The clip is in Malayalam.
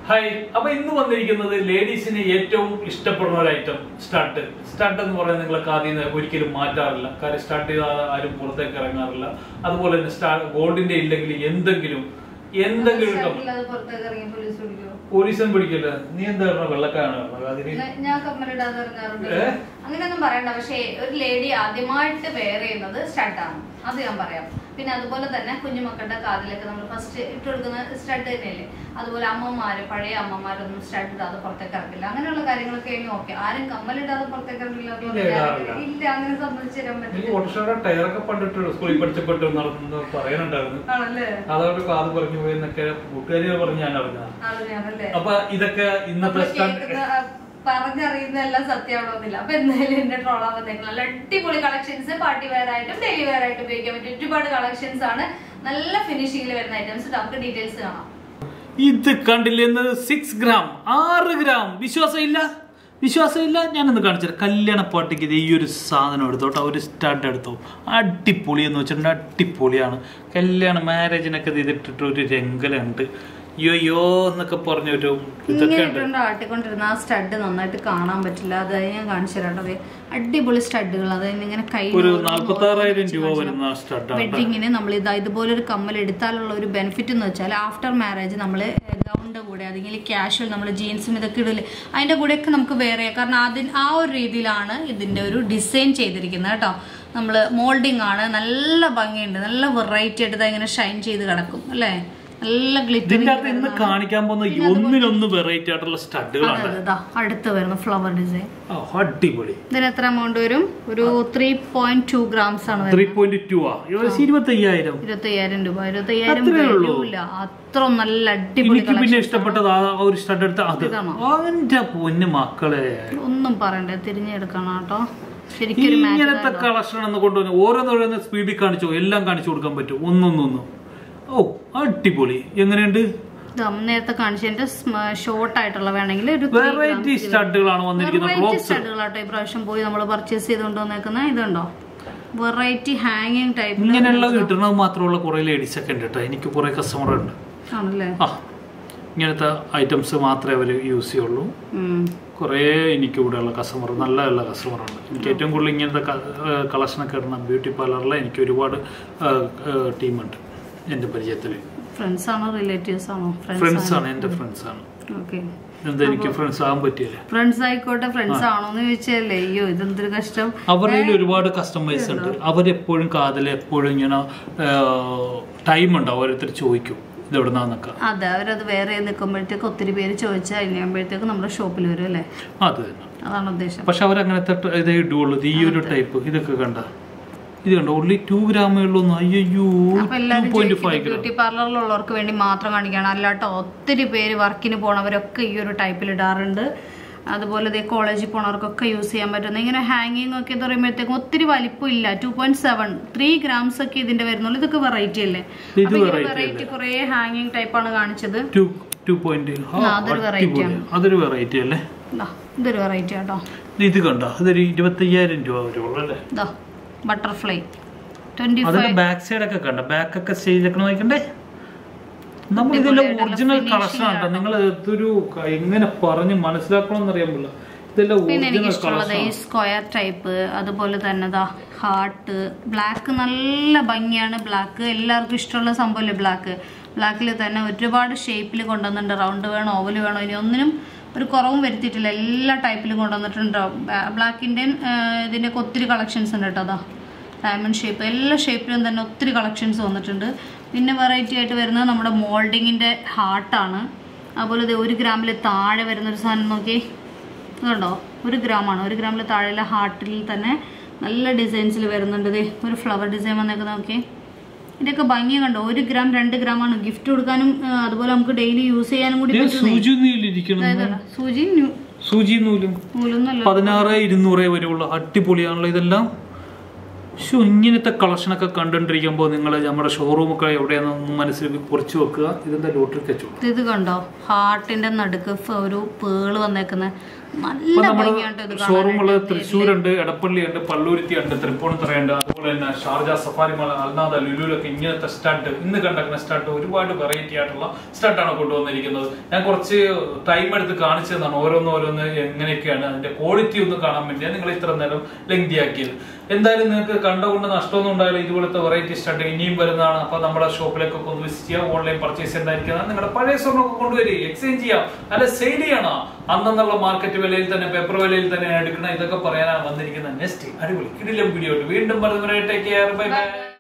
ഹായ് അപ്പൊ ഇന്ന് വന്നിരിക്കുന്നത് ലേഡീസിന് ഏറ്റവും ഇഷ്ടപ്പെടുന്ന ഒരു ഐറ്റം സ്റ്റഡ് സ്റ്റഡ് എന്ന് പറയുന്നത് നിങ്ങളെ ആദ്യം ഒരിക്കലും മാറ്റാറില്ല കാര്യം സ്റ്റഡ് ചെയ്താൽ ആരും പുറത്തേക്ക് ഇറങ്ങാറില്ല അതുപോലെ തന്നെ സ്റ്റാ ഗോൾഡിന്റെ ഇല്ലെങ്കിൽ എന്തെങ്കിലും എന്തെങ്കിലും ഇട്ടം ഷർട്ടില്ലാതെ പുറത്തേക്ക് ഇറങ്ങി പോലീസ് പിടിക്കുമോ പോലീസും പിടിക്കില്ല നീ എന്താ പറഞ്ഞ വെള്ളക്കാണ് പറഞ്ഞത് അതിന് ഞാൻ- ഞാൻ കമ്മലിടാതെ ഇറങ്ങാറുണ്ട് ഏ? അങ്ങനെയൊന്നും പറയണ്ട പക്ഷേ ഒരു ലേഡി ആദ്യമായിട്ട് വെയർ ചെയ്യുന്നത് സ്റ്റഡാണ് അത് ഞാൻ പറയാം പിന്നെ അതുപോലെ തന്നെ കുഞ്ഞുമക്കളുടെ കാതിലൊക്കെ നമ്മൾ ഫസ്റ്റ് ഇട്ട് കൊടുക്കുന്ന സ്റ്റഡ് തന്നെയല്ലേ അതുപോലെ അമ്മമാര് പഴയ അമ്മമാരൊന്നും സ്റ്റഡ് ഇടാതെ പുറത്തേക്ക് ഇറക്കില്ല അങ്ങനെയുള്ള കാര്യങ്ങളൊക്കെ ഇനി ഓക്കെ ആരും കമ്മലിടാതെ പുറത്തേക്ക് ഇറങ്ങില്ല എന്ന് ഇല്ല, പറഞ്ഞാൽ ഇടാറില്ല. ഇല്ല അങ്ങനെ സംബന്ധിച്ച് തരാൻ നീ പറ്റില്ല ഓട്ടോഷയുടെ ടയറൊക്കെ പണ്ടിട്ട് സ്കൂളിൽ പഠിച്ചപ്പെട്ട് നടന്നു പറയാനുണ്ടായിരുന്നു ആണല്ലേ അതോട് കാത് പറഞ്ഞു പോയി എന്നൊക്കെ കൂട്ടുകാരി പറഞ്ഞ് ഞാൻ അറിഞ്ഞ അറിഞ്ഞാണല്ലേ അപ്പൊ ഇതൊക്കെ ഇന്നത്തെ നമ്മള് സ്റ്റഡ് കേൾക്കുന്ന, ആ, പറഞ്ഞറിയുന്ന എല്ലാം സത്യമാണോന്നില്ല അപ്പൊ എന്തായാലും എന്റെ ട്രോളാൻ വന്നേക്കും നല്ല അടിപൊളി കളക്ഷൻസ് പാർട്ടി വെയർ ആയിട്ടും ഡെയിലി വെയർ ആയിട്ടും ഉപയോഗിക്കാൻ പറ്റും ഒരുപാട് കളക്ഷൻസ് ആണ് നല്ല ഫിനിഷിംഗിൽ വരുന്ന ഐറ്റംസ് നമുക്ക് ഡീറ്റെയിൽസ് കാണാം ഇത് കണ്ടില്ലെന്ന് സിക്സ് ഗ്രാം ആറ് ഗ്രാം വിശ്വാസമില്ല വിശ്വാസമില്ല ഞാനൊന്ന് കാണിച്ചുതരാം കല്യാണ പാർട്ടിക്ക് ഇത് ഈ ഒരു സാധനം എടുത്തോട്ടോ ഒരു സ്റ്റഡ് എടുത്തോ അടിപൊളി എന്ന് വെച്ചിട്ടുണ്ടെങ്കിൽ അടിപൊളിയാണ് കല്യാണ മാരേജിനൊക്കെ ഇത് ഇതിട്ടിട്ട് ഒരു രംഗലുണ്ട് യോ യോ എന്നൊക്കെ പറഞ്ഞൊരു ഇതൊക്കെ ഇങ്ങനെ ഉണ്ട് ഇട്ടുകൊണ്ട് ആട്ടിക്കൊണ്ടിരുന്ന ആ സ്റ്റഡ് നന്നായിട്ട് കാണാൻ പറ്റില്ല അത് ഞാൻ കാണിച്ചു തരാം കേട്ടോ. ദേ, അടിപൊളി സ്റ്റഡുകൾ അത് ഇങ്ങനെ കൈ ഒരു നാല്പത്തി ആറായിരം രൂപ വരുന്ന സ്റ്റഡാണ് വെഡിങ്ങിന് നമ്മൾ ഇതാ ഇതുപോലൊരു കമ്മൽ എടുത്താലുള്ള ഒരു ബെനിഫിറ്റ് എന്ന് വെച്ചാൽ ആഫ്റ്റർ മാരേജ് നമ്മൾ ഗൗണിന്റെ കൂടെ അല്ലെങ്കിൽ ക്യാഷ്വൽ നമ്മൾ ജീൻസും ഇതൊക്കെ ഇടില്ലേ അതിന്റെ കൂടെയൊക്കെ നമുക്ക് വേറെ കാരണം അതിന് ആ ഒരു രീതിയിലാണ് ഇതിന്റെ ഒരു ഡിസൈൻ ചെയ്തിരിക്കുന്നത് കേട്ടോ നമ്മൾ മോൾഡിംഗ് ആണ് നല്ല ഭംഗിയുണ്ട് നല്ല വെറൈറ്റി ആയിട്ട് ഇതാ ഇങ്ങനെ ഷൈൻ ചെയ്ത് കിടക്കും അല്ലേ നല്ല ഇതിന്റെ അകത്ത് ഇന്ന് ഗ്ലിറ്റർ കാണിക്കാൻ പോകുന്ന ഒന്നിനൊന്ന് വെറൈറ്റി ആയിട്ടുള്ള സ്റ്റഡുകളാണ് അടുത്ത് വരുന്ന ഫ്ലവർ ഡിസൈൻ ആ, അടിപൊളി ഇതിന് എത്ര എമൗണ്ട് വരും ഒരു ത്രീ പോയിന്റ് ടു ഗ്രാംസ് ആണ് വരുന്നത് ത്രീ പോയിന്റ് ടു ആ ഇരുപത്തി അയ്യായിരം ഇരുപത്തി അയ്യായിരം രൂപ ഇരുപത്തി അയ്യായിരം അത്രേ ഉള്ളൂ. വരൂല അത്ര നല്ല അടിപൊളി എനിക്ക് പിന്നെ ഇഷ്ടപ്പെട്ടത് ആ ഒരു സ്റ്റഡ് എടുത്ത അത് ഇതാണോ? അവന്റെ പൊന്നു മക്കളെ ഒന്നും പറയണ്ടേ തിരിഞ്ഞെടുക്കണം കേട്ടോ ശരിക്കും ഒരു match ഇങ്ങനത്തെ കളക്ഷൻ എന്ന് കൊണ്ടുവന്ന് ഓരോന്നോരോന്ന് സ്പീഡിൽ കാണിച്ചോ എല്ലാം കാണിച്ചു കൊടുക്കാൻ പറ്റും ഒന്നൊന്നൊന്നും ഓ അടിപൊളി എങ്ങനെയുണ്ട് ഇതാ, നേരത്തെ കാണിച്ചതിന്റെ ഷോർട്ട് ആയിട്ടുള്ള വേണമെങ്കിൽ ഒരു വെറൈറ്റി സ്റ്റഡുകളാണ് വന്നിരിക്കുന്നത് വെറൈറ്റി ക്ലോക്സ് സ്റ്റഡുകളാട്ടോ ഈ പ്രാവശ്യം പോയി നമ്മൾ പർച്ചേസ് ചെയ്തുകൊണ്ട് വന്നേക്കുന്ന ഇതുണ്ടോ വെറൈറ്റി ഹാങ്ങിങ് ടൈപ്പ് ഇങ്ങനെയുള്ള കിട്ടുന്നത് മാത്രമുള്ള കുറെ ലേഡീസ് ഒക്കെ ഉണ്ട് കേട്ടോ എനിക്ക് കുറെ കസ്റ്റമർ ഉണ്ട് ആണല്ലേ ആ ഇങ്ങനത്തെ ഐറ്റംസ് മാത്രമേ അവർ യൂസ് ചെയ്യുള്ളൂ ഉം. കുറേ എനിക്ക് ഇവിടെയുള്ള കസ്റ്റമർ നല്ല നല്ല കസ്റ്റമറുണ്ട് എനിക്ക് ഏറ്റവും കൂടുതൽ ഇങ്ങനത്തെ കളക്ഷനൊക്കെ ഇടുന്ന ബ്യൂട്ടി പാർലറിൽ എനിക്ക് ഒരുപാട് ടീമുണ്ട് എൻ്റെ പരിചയത്തിൽ ഫ്രണ്ട്സ് ആണോ റിലേറ്റീവ്സ് ആണോ ഫ്രണ്ട്സ് ആണ് എൻ്റെ ഫ്രണ്ട്സ് ആണ് ഓക്കെ എന്താ എനിക്ക് ഫ്രണ്ട്സ് ആകാൻ പറ്റിയില്ല ഫ്രണ്ട്സ് ആയിക്കോട്ടെ ഫ്രണ്ട്സ് ആണോന്ന് ചോദിച്ചല്ലേ അയ്യോ ഇതെന്തൊരു കഷ്ടം അവരുടെ കയ്യിൽ ഒരുപാട് കസ്റ്റമേഴ്സ് ഉണ്ട് അവരെപ്പോഴും കാതിൽ എപ്പോഴും ഇങ്ങനെ ടൈം ഉണ്ടാവും ഓരോരുത്തർ ചോദിക്കും ഇത് എവിടുന്നാന്നൊക്കെ അതെ അവരത് വേറെ നിൽക്കുമ്പോഴത്തേക്ക് ഒത്തിരി പേര് ചോദിച്ചാൽ കഴിയുമ്പോഴത്തേക്ക് നമ്മുടെ ഷോപ്പിൽ വരും അല്ലേ അത് തന്നെ അതാണ് ഉദ്ദേശം പക്ഷെ അവരങ്ങനത്തെ ട- ഇതേ ഇടുള്ളൂ ഇത് ഈ ഒരു ടൈപ്പ് ഇതൊക്കെ കണ്ട ഇത് കണ്ടോ ഓൺലി ടു ഗ്രാമേ ഉള്ളൂ അയ്യോ അപ്പൊ ടു എല്ലാവരും പോയിന്റ് ഫൈവ് ഗ്രാം ബ്യൂട്ടി പാർലറിലുള്ളവർക്ക് വേണ്ടി മാത്രം കാണിക്കുകയാണ് അല്ലാട്ടോ ഒത്തിരി പേര് വർക്കിന് പോണവരൊക്കെ ഈ ഒരു ടൈപ്പിൽ ഇടാറുണ്ട് അതുപോലെ ഇതേ കോളേജിൽ പോണവർക്കൊക്കെ യൂസ് ചെയ്യാൻ പറ്റുന്ന ഇങ്ങനെ ഹാങ്ങിങ് ഒക്കെ എന്ന് പറയുമ്പോഴത്തേക്കും ഒത്തിരി വലിപ്പം ഇല്ല two point seven three grams ഒക്കെ ഇതിന്റെ വരുന്നുള്ളൂ ഇതൊക്കെ വെറൈറ്റി അല്ലേ ഇത് variety വെറൈറ്റി കുറെ ഹാങ്ങിങ് ടൈപ്പാണ് കാണിച്ചത് ടു ടു പോയിന്റ് ആ, അതൊരു variety അതൊരു വെറൈറ്റി അല്ലേ ദാ, ഇതൊരു വെറൈറ്റി ആട്ടോ ഇത് കണ്ടോ അതൊരു ഇരുപത്തയ്യായിരം രൂപ വരുള്ളൂ അല്ലേ ഇതാ ബട്ടർഫ്ലൈ ട്വന്റി അതിന്റെ ബാക്ക് സൈഡ് ഒക്കെ കണ്ട ബാക്ക് ഒക്കെ സ്റ്റേജിലൊക്കെ നോക്കണ്ടേ നമ്മൾ ഇതെല്ലാം ഒറിജിനൽ കളക്ഷൻ ആട്ടോ നിങ്ങൾ ഇതൊരു ക- എങ്ങനെ പറഞ്ഞ് മനസ്സിലാക്കണം എന്നറിയാൻ പറ്റില്ല ഇതെല്ലാം പിന്നെ എനിക്ക് ഒറിജിനൽ ഇഷ്ടമുള്ളത് കളക്ഷൻ ഈ സ്ക്വയർ ടൈപ്പ് അതുപോലെ തന്നെ ദാ ഹാർട്ട് ബ്ലാക്ക് നല്ല ഭംഗിയാണ് ബ്ലാക്ക് എല്ലാവർക്കും ഇഷ്ടമുള്ള സംഭവമല്ലേ ബ്ലാക്ക് ബ്ലാക്കിൽ തന്നെ ഒരുപാട് ഷേപ്പിൽ കൊണ്ടുവന്നിട്ടുണ്ട് റൗണ്ട് വേണോ ഓവൽ വേണോ ഇനി ഒന്നിനും ഒരു കുറവും വരുത്തിയിട്ടില്ല എല്ലാ ടൈപ്പിലും കൊണ്ടുവന്നിട്ടുണ്ട് ബ്ലാക്കിൻ്റെ ഇതിൻ്റെയൊക്കെ ഒത്തിരി കളക്ഷൻസ് ഉണ്ട് കേട്ടോ അതാ ഡയമണ്ട് ഷേപ്പ് എല്ലാ ഷേപ്പിലും തന്നെ ഒത്തിരി കളക്ഷൻസ് വന്നിട്ടുണ്ട് പിന്നെ വെറൈറ്റി ആയിട്ട് വരുന്നത് നമ്മുടെ മോൾഡിങ്ങിൻ്റെ ഹാർട്ടാണ് അതുപോലെ ഇത് ഒരു ഗ്രാമിൽ താഴെ വരുന്നൊരു സാധനം നോക്കി ഇതുണ്ടോ ഒരു ഗ്രാമാണ് ഒരു ഗ്രാമിൽ താഴെയുള്ള ഹാർട്ടിൽ തന്നെ നല്ല ഡിസൈൻസിൽ വരുന്നുണ്ട് ദേ ഒരു ഫ്ലവർ ഡിസൈൻ വന്നേക്ക് നോക്കി ഇതിൻ്റെയൊക്കെ ഭംഗി കണ്ടോ ഒരു ഗ്രാം രണ്ട് ഗ്രാമാണ് ഗിഫ്റ്റ് കൊടുക്കാനും ആ, അതുപോലെ നമുക്ക് ഡെയിലി യൂസ് ചെയ്യാനും കൂടി പറ്റുന്നേ സൂചി നൂലിരിക്കണം ഇതാ, സൂചി ന്യൂ- സൂചി നൂലും നൂലൊന്നുമല്ല പതിനാറ് ഇരുന്നൂറേ വരെയുള്ള അടിപൊളിയാണല്ലോ ഇതെല്ലാം ശോ ഇങ്ങനത്തെ കളക്ഷനൊക്കെ കണ്ടുകൊണ്ടിരിക്കുമ്പോൾ നിങ്ങൾ നമ്മുടെ ഷോറൂമൊക്കെ എവിടെയാണെന്ന് മനസ്സിൽ കുറിച്ച് വെക്കുക ഇതെന്താ ലോട്ടറി കച്ചവടം ഇത് കണ്ടോ ഹാർട്ടിന്റെ നടുക്ക് ഫ- ഒരു പേള് വന്നേക്കുന്ന നല്ല ഭംഗിയാണ് ഇത് ഷോറൂമുള്ളത് തൃശ്ശൂരുണ്ട് എടപ്പള്ളിയുണ്ട് പള്ളൂരുത്തിയുണ്ട് തൃപ്പൂണിത്തുറയുണ്ട് അതുപോലെ തന്നെ ഷാർജ സഫാരി മാൾ അൽനാദ ലുലുലൊക്കെ ഇങ്ങനത്തെ സ്റ്റഡ് ഇന്ന് കണ്ടക്കുന്ന സ്റ്റഡ് ഒരുപാട് വെറൈറ്റി ആയിട്ടുള്ള സ്റ്റഡാണ് കൊണ്ടുവന്നിരിക്കുന്നത് ഞാൻ കുറച്ച് ടൈം എടുത്ത് കാണിച്ചു തന്നാണ് ഓരോന്ന് ഓരോന്ന് എങ്ങനെയൊക്കെയാണ് അതിന്റെ ക്വാളിറ്റി ഒന്ന് കാണാൻ വേണ്ടിയാണ് നിങ്ങൾ ഇത്ര നേരം ലെങ്തി ആക്കിയത് എന്തായാലും നിങ്ങൾക്ക് കണ്ടുകൊണ്ട് നഷ്ടമൊന്നും ഉണ്ടായാലും ഇതുപോലത്തെ വെറൈറ്റി സ്റ്റഡ് ഇനിയും വരുന്നതാണ് അപ്പൊ നമ്മുടെ ഷോപ്പിലേക്കൊക്കെ ഒന്ന് വിസിറ്റ് ചെയ്യുക ഓൺലൈൻ പർച്ചേസ് ചെയ്തായിരിക്കുന്നത് നിങ്ങളുടെ പഴയ സ്വർണ്ണമൊക്കെ കൊണ്ടുവരിക എക്സ്ചേഞ്ച് ചെയ്യാം അല്ല സെയിൽ ചെയ്യണോ അന്നുള്ള മാർക്കറ്റ് വിലയിൽ തന്നെ പേപ്പർ വിലയിൽ തന്നെ എടുക്കണം ഇതൊക്കെ പറയാനാണ് വന്നിരിക്കുന്നത് നെക്സ്റ്റ് അടിപൊളി കിടിലം വീഡിയോ വീണ്ടും പറഞ്ഞവരെ ടേക്ക് കെയർ ബൈ ബൈ